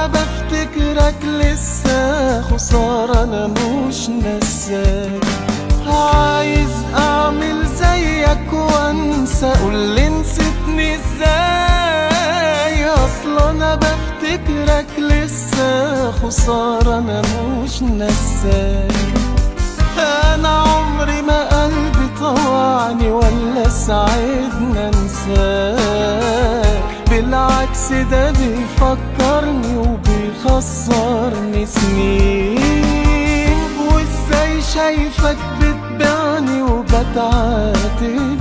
بفتكرك لسه خسارة انا مش نساك عايز اعمل زيك وانسى قولي نسيتني ازاي اصلا انا بفتكرك لسه خسارة انا مش نساك انا عمري ما قلبي طوعني ولا ساعدنا انساك بالعكس ده بيفكرني وبيخسرني سنين وازاي شايفك بتبيعني وبتعاتب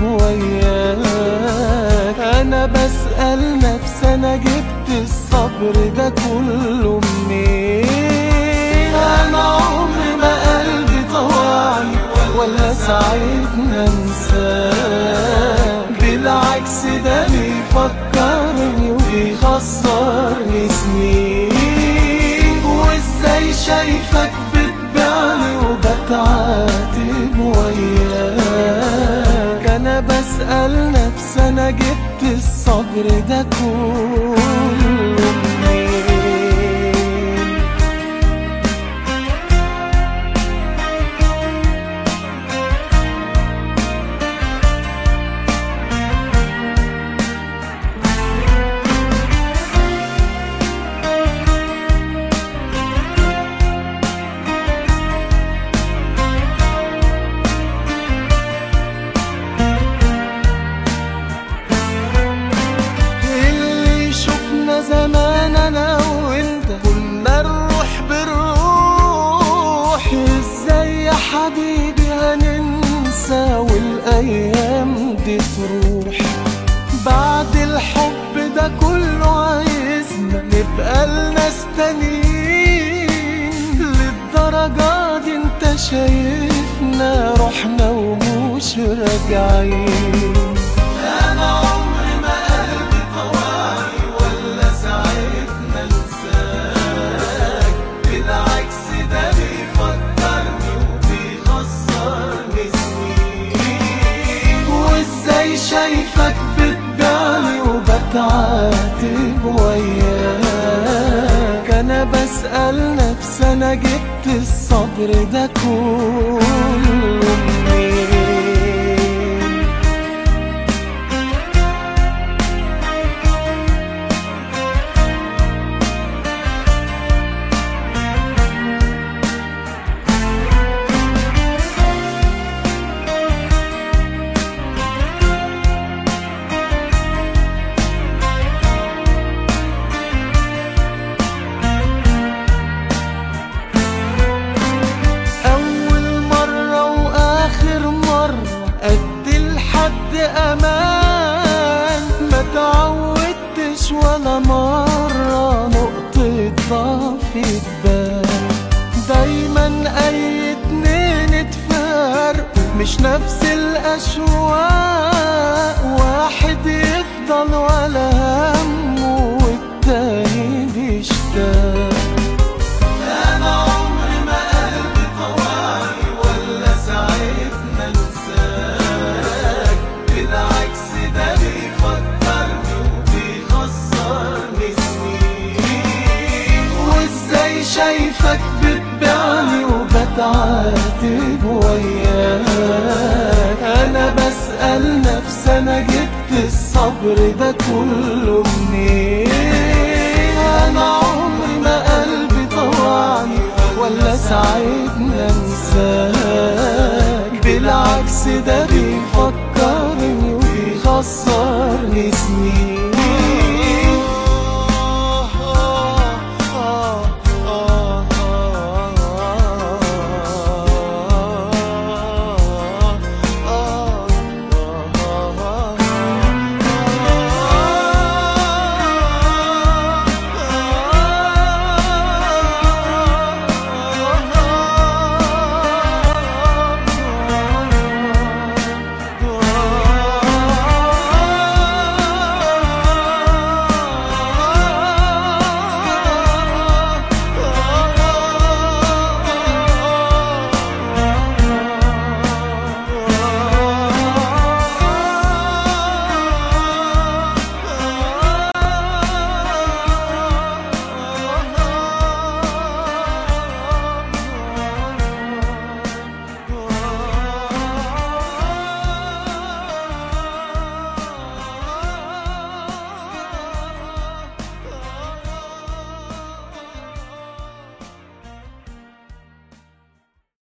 وياك انا بسأل نفسي انا جبت الصبر ده كله منين انا عمري ما قلبي طوعني ولا ساعدنا انساك بالعكس ده بيفكرني وبيخسرني سنين وازاي شايفك بتبيعني وبتعاتب وياك انا بسأل نفسي انا جبت الصبر ده كله منين اللي شفنا زمان انا وانت كنا نروح بالروح ازاي يا حبيبي هننسى والايام دي تروح بعد الحب ده كله عايزنا نبقى لناس تانيين للدرجة دي انت شايفنا رحنا ومش راجعين انا عمري ما قلبي طوعي ولا ساعدنا انساك بالعكس ده بيفكرني وبيخسرني سنين وازاي شايفك بتبيعني وبتعاتب وياك انا بسأل نفسي انا جبت الصبر ده كله منين أول مرة وآخر مرة أدي لحد أمان ما تعودتش ولا مرة نقطة ضعف تبان دايما أي اتنين اتفرقوا مش نفس الأشواق واحد يفضل ولا همه والتاني بيشتاق انا عمري ما قلبي طوعي ولا ساعدنا انساك بالعكس ده بيفكرني وبيخسرني سنين وازاي شايفك بتبيعني وبتعاتب وياك انا بسأل نفسي انا جبت الصبر ده كله منين انا عمري ما قلبي طوعني ولا ساعدنا انساك بالعكس ده بيفكرني وبيخسرني